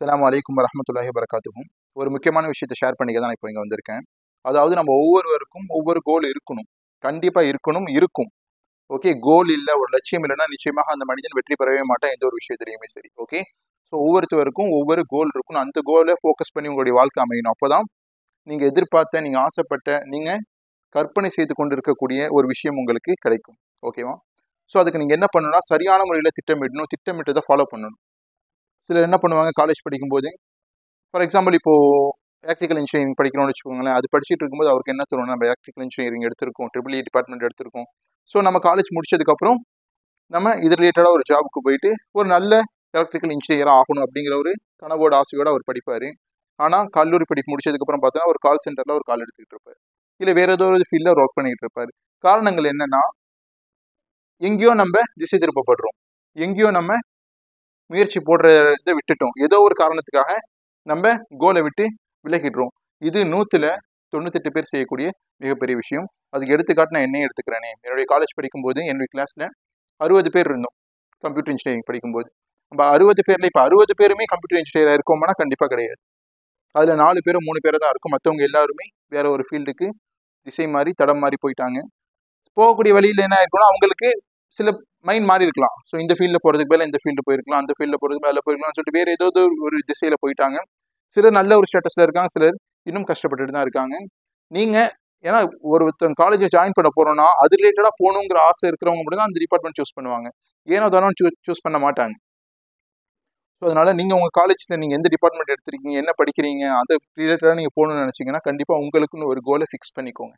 அஸ்ஸலாமு அலைக்கும் வரஹ்மத்துல்லாஹி வபரகாத்துஹும் ஒரு முக்கியமான விஷயத்தை ஷேர் பண்ணிக்க தான் நான் இப்போ இங்கே வந்திருக்கேன் அதாவது நம்ம ஒவ்வொருவருக்கும் ஒவ்வொரு கோல் இருக்கணும் கண்டிப்பாக இருக்கணும் இருக்கும் ஓகே கோல் இல்லை ஒரு லட்சியம் இல்லைன்னா நிச்சயமாக அந்த மனிதன் வெற்றி பெறவே மாட்டான் எந்த ஒரு விஷயத்துலையுமே சரி ஓகே ஸோ ஒவ்வொருத்தருக்கும் ஒவ்வொரு கோல் இருக்கணும் அந்த கோலை ஃபோக்கஸ் பண்ணி உங்களுடைய வாழ்க்கை அமையணும் அப்போதான் நீங்கள் எதிர்பார்த்த நீங்கள் ஆசைப்பட்ட நீங்கள் கற்பனை செய்து கொண்டு இருக்கக்கூடிய ஒரு விஷயம் உங்களுக்கு கிடைக்கும் ஓகேவா ஸோ அதுக்கு நீங்கள் என்ன பண்ணணும்னா சரியான முறையில் திட்டமிடணும் திட்டமிட்டதை ஃபாலோ பண்ணணும் சிலர் என்ன பண்ணுவாங்க காலேஜ் படிக்கும்போது ஃபார் எக்ஸாம்பிள் இப்போ எலக்ட்ரிக்கல் இன்ஜினியரிங் படிக்கணும்னு வச்சுக்கோங்களேன் அது படிச்சுட்டு இருக்கும்போது அவருக்கு என்ன தோணும் நம்ம எலக்ட்ரிக்கல் இன்ஜினியரிங் எடுத்திருக்கோம் ட்ரிபிள் இ டிபார்ட்மெண்ட் எடுத்திருக்கோம் ஸோ நம்ம காலேஜ் முடிச்சதுக்கப்புறம் நம்ம இது ரிலேட்டடாக ஒரு ஜாபுக்கு போயிட்டு ஒரு நல்ல எலக்ட்ரிக்கல் இன்ஜினியராக ஆகணும் அப்படிங்கிற ஒரு கனவோட ஆசையோட அவர் படிப்பார் ஆனால் கல்லூரி படிப்பு முடிச்சதுக்கப்புறம் பார்த்தோன்னா ஒரு கால் சென்டரில் ஒரு கால் எடுத்துக்கிட்டு இருப்பார் இல்லை வேற ஏதோ ஒரு ஃபீல்டில் ஒர்க் பண்ணிக்கிட்டு இருப்பார் காரணங்கள் என்னன்னா எங்கேயோ நம்ம திசை திருப்பப்படுறோம் எங்கேயோ நம்ம முயற்சி போடுறதை விட்டுட்டோம் ஏதோ ஒரு காரணத்துக்காக நம்ம கோலை விட்டு விலகிடுறோம் இது நூத்துல தொண்ணூத்தெட்டு பேர் செய்யக்கூடிய மிகப்பெரிய விஷயம் அதுக்கு எடுத்துக்காட்டு நான் என்னையே எடுத்துக்கிறேனே என்னுடைய காலேஜ் படிக்கும்போது என்னுடைய கிளாஸ்ல அறுபது பேர் இருந்தோம் கம்ப்யூட்டர் இன்ஜினியரிங் படிக்கும்போது நம்ம அறுபது பேர்ல இப்போ அறுபது பேருமே கம்ப்யூட்டர் இன்ஜினியராக இருக்கோம்னா கண்டிப்பாக கிடையாது அதில் நாலு பேரும் மூணு பேர் தான் இருக்கும் மற்றவங்க எல்லாருமே வேற ஒரு ஃபீல்டுக்கு திசை மாறி தடம் மாறி போயிட்டாங்க போகக்கூடிய வழியில் என்ன ஆயிருக்கும்னா அவங்களுக்கு சில மைண்ட் மாறி இருக்கலாம் ஸோ இந்த ஃபீல்டில் போகிறதுக்கு மேலே இந்த ஃபீல்டு போயிருக்கலாம் அந்த ஃபீல்டில் போகிறதுக்கு மேலே போயிருக்கலாம்னு சொல்லிட்டு வேறு ஏதோ ஒரு திசையில் போயிட்டாங்க சிலர் நல்ல ஒரு ஸ்டேட்டஸில் இருக்காங்க சிலர் இன்னும் கஷ்டப்பட்டுட்டு தான் இருக்காங்க நீங்கள் ஏன்னா ஒருத்தன் காலேஜை ஜாயின் பண்ண போகிறோம்னா அது ரிலேட்டடாக போகணுங்கிற ஆசை இருக்கிறவங்க மட்டும் தான் அந்த டிபார்ட்மெண்ட் சூஸ் பண்ணுவாங்க ஏனோ தானோ சூ சூஸ் பண்ண மாட்டாங்க ஸோ அதனால நீங்கள் உங்கள் காலேஜில் நீங்கள் எந்த டிபார்ட்மெண்ட் எடுத்திருக்கீங்க என்ன படிக்கிறீங்க அந்த ரிலேட்டடாக நீங்கள் போகணும்னு நினச்சிங்கன்னா கண்டிப்பாக உங்களுக்குன்னு ஒரு கோலை ஃபிக்ஸ் பண்ணிக்கோங்க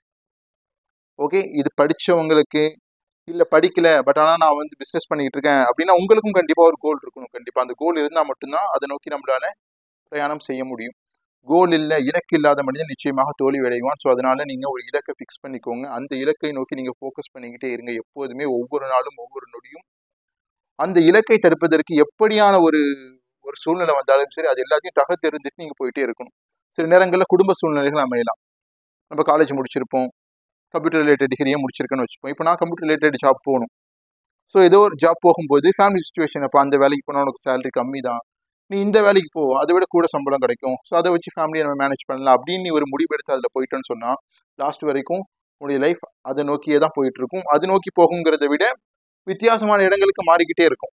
ஓகே இது படித்தவங்களுக்கு இல்லை படிக்கல பட் ஆனால் நான் வந்து பிஸ்னஸ் பண்ணிக்கிட்டு இருக்கேன் அப்படின்னா உங்களுக்கும் கண்டிப்பாக ஒரு கோல் இருக்கணும் கண்டிப்பாக அந்த கோல் இருந்தால் மட்டும்தான் அதை நோக்கி நம்மளால பிரயாணம் செய்ய முடியும் கோல் இல்லை இலக்கு இல்லாத மனிதன் நிச்சயமாக தோல்வி அடைவான் ஸோ அதனால நீங்கள் ஒரு இலக்கை ஃபிக்ஸ் பண்ணிக்கோங்க அந்த இலக்கை நோக்கி நீங்கள் ஃபோக்கஸ் பண்ணிக்கிட்டே இருங்க எப்போதுமே ஒவ்வொரு நாளும் ஒவ்வொரு நொடியும் அந்த இலக்கை தடுப்பதற்கு எப்படியான ஒரு ஒரு சூழ்நிலை வந்தாலும் சரி அது எல்லாத்தையும் தகத்தெறிஞ்சிட்டு நீங்கள் போயிட்டே இருக்கணும் சில நேரங்களில் குடும்ப சூழ்நிலைகள் அமையலாம் நம்ம காலேஜ் முடிச்சிருப்போம் கம்ப்யூட்டர் ரிலேட்டட் டிகிரியே முடிச்சிருக்கேன்னு வச்சுப்போம் இப்போ நான் கம்ப்யூட்டர் ரிலேட்டட் ஜாப் போகணும் ஸோ ஏதோ ஒரு ஜாப் போகும்போது ஃபேமிலி சுச்சுவேஷன் அப்போ அந்த வேலைக்கு போனால் உனக்கு சேலரி கம்மி தான் நீ இந்த வேலைக்கு போ அதை விட கூட சம்பளம் கிடைக்கும் ஸோ அதை வச்சு ஃபேமிலியை நம்ம மேனேஜ் பண்ணலாம் அப்படின்னு நீ ஒரு முடிவெடுத்து அதில் போயிட்டேன்னு சொன்னால் லாஸ்ட் வரைக்கும் உன்னுடைய லைஃப் அதை நோக்கியே தான் போயிட்டு இருக்கும் அது நோக்கி போகுங்கிறத விட வித்தியாசமான இடங்களுக்கு மாறிக்கிட்டே இருக்கும்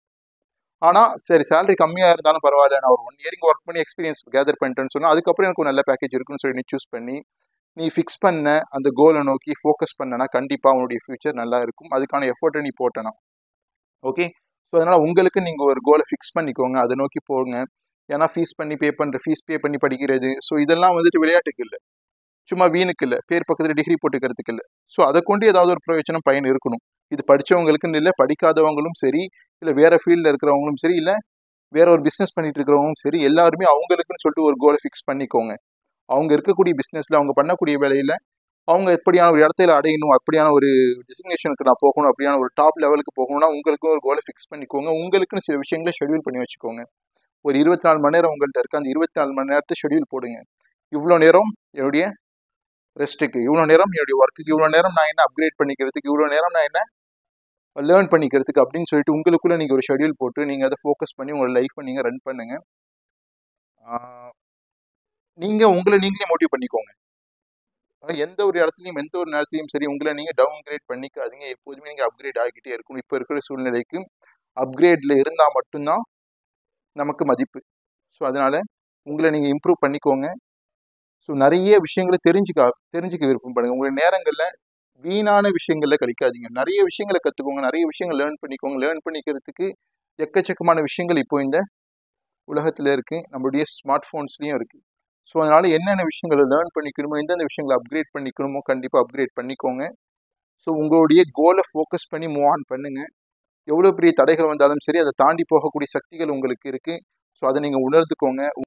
ஆனால் சரி சேலரி கம்மியாக இருந்தாலும் பரவாயில்ல நான் ஒரு ஒன் இயரிங் ஒர்க் பண்ணி எக்ஸ்பீரியன்ஸ் கேதர் பண்ணிட்டேன்னு சொன்னால் அதுக்கப்புறம் எனக்கு ஒரு நல்ல பேக்கேஜ் இருக்குன்னு சொல்லி நீ சூஸ் பண்ணி நீ ஃபிக்ஸ் பண்ண அந்த கோலை நோக்கி ஃபோக்கஸ் பண்ணனா கண்டிப்பாக உன்னுடைய ஃபியூச்சர் நல்லா இருக்கும் அதுக்கான எஃபர்ட்டை நீ போட்டனா ஓகே ஸோ அதனால் உங்களுக்கு நீங்கள் ஒரு கோலை ஃபிக்ஸ் பண்ணிக்கோங்க அதை நோக்கி போங்க ஏன்னா ஃபீஸ் பண்ணி பே பண்ணுற ஃபீஸ் பே பண்ணி படிக்கிறது ஸோ இதெல்லாம் வந்துட்டு விளையாட்டுக்கு இல்லை சும்மா வீணுக்கு இல்லை பேர் பக்கத்தில் டிகிரி போட்டுக்கிறதுக்கு இல்லை ஸோ அதை கொண்டு ஏதாவது ஒரு பிரயோஜனம் பயன் இருக்கணும் இது படித்தவங்களுக்குன்னு இல்லை படிக்காதவங்களும் சரி இல்லை வேற ஃபீல்டில் இருக்கிறவங்களும் சரி இல்லை வேற ஒரு பிஸ்னஸ் பண்ணிட்டு இருக்கிறவங்களும் சரி எல்லாருமே அவங்களுக்குன்னு சொல்லிட்டு ஒரு கோலை ஃபிக்ஸ் பண்ணிக்கோங்க அவங்க இருக்கக்கூடிய பிஸ்னஸில் அவங்க பண்ணக்கூடிய வேலையில் அவங்க எப்படியான ஒரு இடத்துல அடையணும் அப்படியான ஒரு டெசிக்னேஷனுக்கு நான் போகணும் அப்படியான ஒரு டாப் லெவலுக்கு போகணும்னா உங்களுக்கும் ஒரு கோலை ஃபிக்ஸ் பண்ணிக்கோங்க உங்களுக்குன்னு சில விஷயங்களை ஷெடியூல் பண்ணி வச்சுக்கோங்க ஒரு இருபத்தி நாலு மணி நேரம் உங்கள்கிட்ட இருக்கு அந்த இருபத்தி நாலு மணி நேரத்தை ஷெடியூல் போடுங்க இவ்வளோ நேரம் என்னுடைய ரெஸ்ட்டுக்கு இவ்வளோ நேரம் என்னுடைய ஒர்க்குக்கு இவ்வளோ நேரம் நான் என்ன அப்கிரேட் பண்ணிக்கிறதுக்கு இவ்வளோ நேரம் நான் என்ன லேர்ன் பண்ணிக்கிறதுக்கு அப்படின்னு சொல்லிட்டு உங்களுக்குள்ள நீங்கள் ஒரு ஷெடியூல் போட்டு நீங்கள் அதை ஃபோக்கஸ் பண்ணி உங்களோட லைஃப்பை நீங்கள் ரன் பண்ணுங்க நீங்கள் உங்களை நீங்களே மோட்டிவ் பண்ணிக்கோங்க எந்த ஒரு இடத்துலையும் எந்த ஒரு நேரத்துலையும் சரி உங்களை நீங்கள் டவுன் கிரேட் பண்ணிக்காதீங்க எப்போதுமே நீங்கள் அப்கிரேட் ஆகிக்கிட்டே இருக்கணும் இப்போ இருக்கிற சூழ்நிலைக்கு அப்கிரேடில் இருந்தால் மட்டும்தான் நமக்கு மதிப்பு ஸோ அதனால் உங்களை நீங்கள் இம்ப்ரூவ் பண்ணிக்கோங்க ஸோ நிறைய விஷயங்களை தெரிஞ்சுக்க தெரிஞ்சுக்க விருப்பம் பண்ணுங்கள் உங்களுடைய நேரங்களில் வீணான விஷயங்களில் கழிக்காதீங்க நிறைய விஷயங்களை கற்றுக்கோங்க நிறைய விஷயங்கள் லேர்ன் பண்ணிக்கோங்க லேர்ன் பண்ணிக்கிறதுக்கு எக்கச்சக்கமான விஷயங்கள் இப்போ இந்த உலகத்தில் இருக்குது நம்மளுடைய ஸ்மார்ட் ஃபோன்ஸ்லேயும் இருக்குது ஸோ அதனால் என்னென்ன விஷயங்களை லேர்ன் பண்ணிக்கணுமோ எந்தெந்த விஷயங்களை அப்கிரேட் பண்ணிக்கணுமோ கண்டிப்பாக அப்கிரேட் பண்ணிக்கோங்க ஸோ உங்களுடைய கோலை ஃபோக்கஸ் பண்ணி மூவ் ஆன் பண்ணுங்கள் எவ்வளோ பெரிய தடைகள் வந்தாலும் சரி அதை தாண்டி போகக்கூடிய சக்திகள் உங்களுக்கு இருக்குது ஸோ அதை நீங்கள் உணர்ந்துக்கோங்க